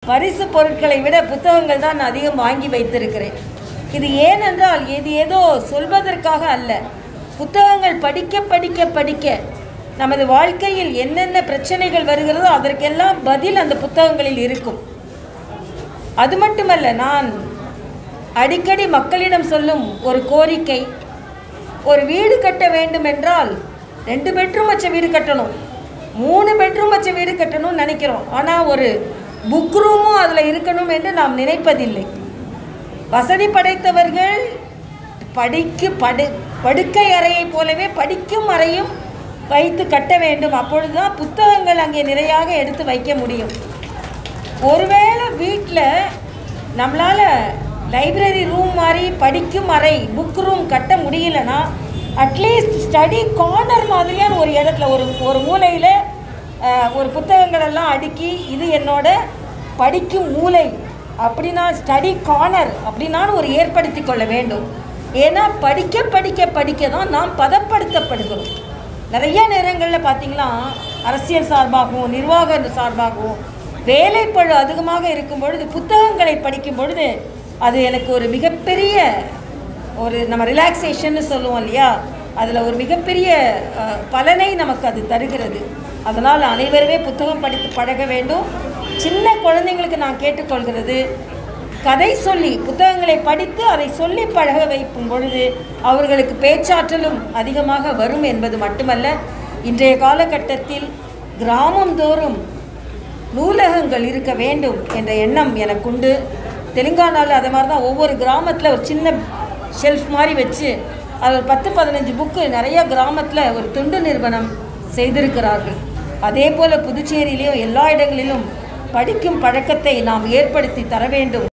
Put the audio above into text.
பரிசு பொருட்களை விட புத்தகங்கள் தான் நான் அதிகம் வாங்கி வைத்திருக்கிறேன் இது ஏனென்றால் இது ஏதோ சொல்வதற்காக அல்ல புத்தகங்கள் படிக்க படிக்க படிக்க நமது வாழ்க்கையில் என்னென்ன பிரச்சனைகள் வருகிறதோ அதற்கெல்லாம் பதில் அந்த புத்தகங்களில் இருக்கும் அது மட்டுமல்ல நான் அடிக்கடி மக்களிடம் சொல்லும் ஒரு கோரிக்கை ஒரு வீடு கட்ட வேண்டும் என்றால் ரெண்டு பெட்ரூம் வச்ச வீடு கட்டணும் மூணு பெட்ரூம் வச்ச வீடு கட்டணும்னு நினைக்கிறோம் ஆனால் ஒரு புக் ரூமும் அதில் இருக்கணும் என்று நாம் நினைப்பதில்லை வசதி படைத்தவர்கள் படிக்கு படு படுக்கை அறையைப் போலவே படிக்கும் அறையும் வைத்து கட்ட வேண்டும் அப்பொழுதுதான் புத்தகங்கள் அங்கே நிறையாக எடுத்து வைக்க முடியும் ஒருவேளை வீட்டில் நம்மளால் லைப்ரரி ரூம் மாதிரி படிக்கும் அறை புக் ரூம் கட்ட முடியலன்னா அட்லீஸ்ட் ஸ்டடி கார்னர் மாதிரியான ஒரு இடத்துல ஒரு ஒரு மூலையில் ஒரு புத்தகங்கள் எல்லாம் அடுக்கி இது என்னோட படிக்கும் மூலை அப்படின்னா ஸ்டடி கார்னர் அப்படின்னாலும் ஒரு ஏற்படுத்தி கொள்ள வேண்டும் ஏன்னா படிக்க படிக்க படிக்க தான் நாம் பதப்படுத்தப்படுகிறோம் நிறைய நேரங்களில் பார்த்தீங்கன்னா அரசியல் சார்பாகவும் நிர்வாக சார்பாகவும் வேலைப்பழு அதிகமாக இருக்கும் பொழுது புத்தகங்களை படிக்கும் பொழுது அது எனக்கு ஒரு மிகப்பெரிய ஒரு நம்ம ரிலாக்ஸேஷன்னு சொல்லுவோம் இல்லையா அதில் ஒரு மிகப்பெரிய அஹ், பலனை நமக்கு அது தருகிறது அதனால் அனைவருமே புத்தகம் படித்து பழக வேண்டும் சின்ன குழந்தைங்களுக்கு நான் கேட்டுக்கொள்கிறது கதை சொல்லி புத்தகங்களை படித்து அதை சொல்லி பழக வைக்கும் பொழுது அவர்களுக்கு பேச்சாற்றலும் அதிகமாக வரும் என்பது மட்டுமல்ல இன்றைய காலகட்டத்தில் கிராமந்தோறும் நூலகங்கள் இருக்க வேண்டும் என்ற எண்ணம் எனக்குண்டு தெலுங்கானாவில் அதே மாதிரி தான் ஒவ்வொரு கிராமத்தில் ஒரு சின்ன ஷெல்ஃப் மாதிரி வச்சு அது ஒரு பத்து பதினஞ்சு புக்கு நிறைய கிராமத்தில் ஒரு தொண்டு நிறுவனம் செய்திருக்கிறார்கள் அதே போல் புதுச்சேரியிலையும் எல்லா இடங்களிலும் படிக்கும் பழக்கத்தை நாம் ஏற்படுத்தி தர வேண்டும்